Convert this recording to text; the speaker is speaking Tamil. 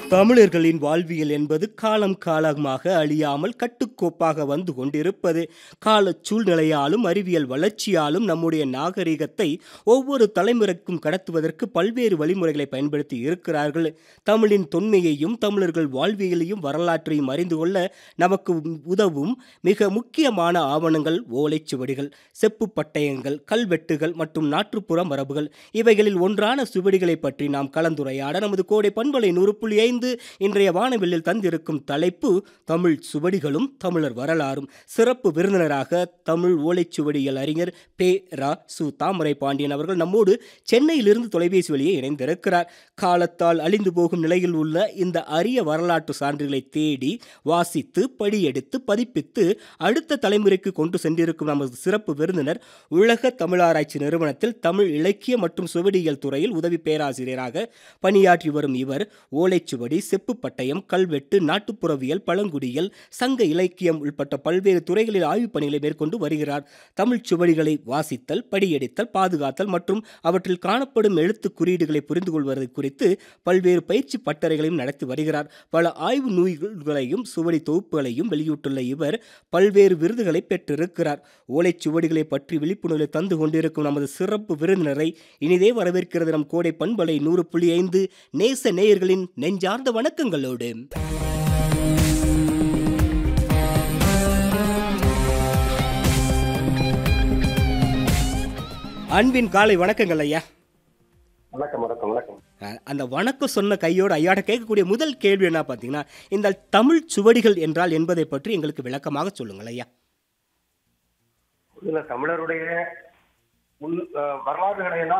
தமிழர்களின் வாழ்வியல் என்பது காலம் காலமாக அழியாமல் கட்டுக்கோப்பாக வந்து கொண்டிருப்பது கால சூழ்நிலையாலும் அறிவியல் வளர்ச்சியாலும் நம்முடைய நாகரிகத்தை ஒவ்வொரு தலைமுறைக்கும் கடத்துவதற்கு பல்வேறு வழிமுறைகளை பயன்படுத்தி இருக்கிறார்கள் தமிழின் தொன்மையையும் தமிழர்கள் வாழ்வியலையும் வரலாற்றையும் அறிந்து கொள்ள நமக்கு உதவும் மிக முக்கியமான ஆவணங்கள் ஓலைச்சுவடிகள் செப்பு பட்டயங்கள் கல்வெட்டுகள் மற்றும் நாட்டுப்புற மரபுகள் இவைகளில் ஒன்றான சுவடிகளை பற்றி நாம் கலந்துரையாட நமது கோடை பண்பலை நூறு புள்ளி ஐந்து இன்றைய வானவில்லில் தந்திருக்கும் தலைப்பு தமிழ் சுவடிகளும் தமிழர் வரலாறும் சிறப்பு விருந்தினராக தமிழ் ஓலைச்சுவடிகள் அறிஞர் பே ரா சு தாமரை பாண்டியன் அவர்கள் நம்மோடு சென்னையிலிருந்து தொலைபேசி வழியே இணைந்திருக்கிறார் காலத்தால் அழிந்து போகும் நிலையில் உள்ள இந்த அரிய வரலாற்று சான்றுகளை தேடி வாசித்து படியெடுத்து பதிப்பித்து அடுத்த தலைமுறைக்கு கொண்டு சென்றிருக்கும் நமது சிறப்பு விருந்தினர் உலக தமிழாராய்ச்சி நிறுவனத்தில் தமிழ் இலக்கிய மற்றும் சுவடியியல் துறையில் உதவி பேராசிரியராக பணியாற்றி வரும் இவர் ஓலைச்சுவடி செப்பு பட்டயம் கல்வெட்டு நாட்டுப்புறவியல் பழங்குடியியல் சங்க இலக்கியம் உள்பட்ட பல்வேறு துறைகளில் ஆய்வுப் பணிகளை மேற்கொண்டு வருகிறார் தமிழ்ச் சுவடிகளை வாசித்தல் படியெடுத்தல் பாதுகாத்தல் மற்றும் அவற்றில் காணப்படும் எழுத்து குறியீடுகளை புரிந்து கொள்வது குறித்து பல்வேறு பயிற்சி பட்டறைகளையும் நடத்தி வருகிறார் பல ஆய்வு நூல்களையும் சுவடி தொகுப்புகளையும் வெளியிட்டுள்ள இவர் பல்வேறு விருதுகளை பெற்றிருக்கிறார் ஓலைச்சுவடிகளை பற்றி விழிப்புணர்வை தந்து கொண்டிருக்கும் நமது சிறப்பு விருந்தினரை இனிதே வரவேற்கிறது நம் கோடை பண்பலை நூறு புள்ளி ஐந்து நேச நேயர்களின் நெஞ்சார்ந்த வணக்கங்களோடு அன்பின் காலை வணக்கங்கள் ஐயா வணக்கம் வணக்கம் வணக்கம் அஹ், அந்த வணக்கம் சொன்ன கையோட ஐயாட கேட்கக்கூடிய முதல் கேள்வி என்ன பார்த்தீங்கன்னா இந்த தமிழ் சுவடிகள் என்றால் என்பதை பற்றி எங்களுக்கு விளக்கமாக சொல்லுங்கள் ஐயா இதுல தமிழருடைய முன் அஹ், வரலாறுகளை எல்லாம்